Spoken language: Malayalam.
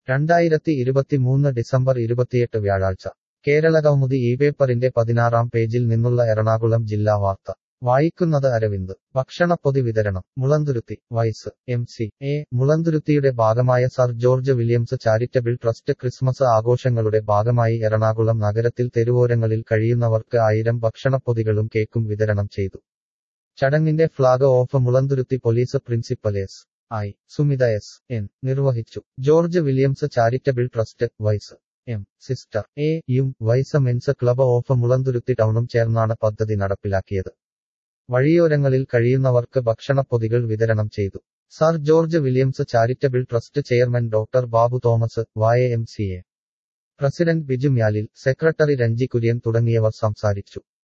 രണ്ടായിരത്തി ഇരുപത്തിമൂന്ന് ഡിസംബർ ഇരുപത്തിയെട്ട് വ്യാഴാഴ്ച കേരളകൗമുദി ഈ പേപ്പറിന്റെ പതിനാറാം പേജിൽ നിന്നുള്ള എറണാകുളം ജില്ലാ വാർത്ത വായിക്കുന്നത് അരവിന്ദ് ഭക്ഷണപ്പൊതി വിതരണം Mulanthuruthy Y's M C A മുളന്തുരുത്തിയുടെ ഭാഗമായ sir George Williams charitable trust Christmas ആഘോഷങ്ങളുടെ ഭാഗമായി എറണാകുളം നഗരത്തിൽ തെരുവോരങ്ങളിൽ കഴിയുന്നവർക്ക് ആയിരം ഭക്ഷണപ്പൊതികളും കേക്കും വിതരണം ചെയ്തു ചടങ്ങിന്റെ flag off Mulanthuruthy police principal S I Sumitha S N നിർവഹിച്ചു George Williams charitable trust Y's M sister A യും Y's men's club of Mulanthuruthy ടൗണും ചേർന്നാണ് പദ്ധതി നടപ്പിലാക്കിയത് വഴിയോരങ്ങളിൽ കഴിയുന്നവർക്ക് ഭക്ഷണപ്പൊതികൾ വിതരണം ചെയ്തു sir George Williams charitable trust chairman doctor Babu Thomas Y M C A president Biju Myalil secretary Ranji Kurian തുടങ്ങിയവർ സംസാരിച്ചു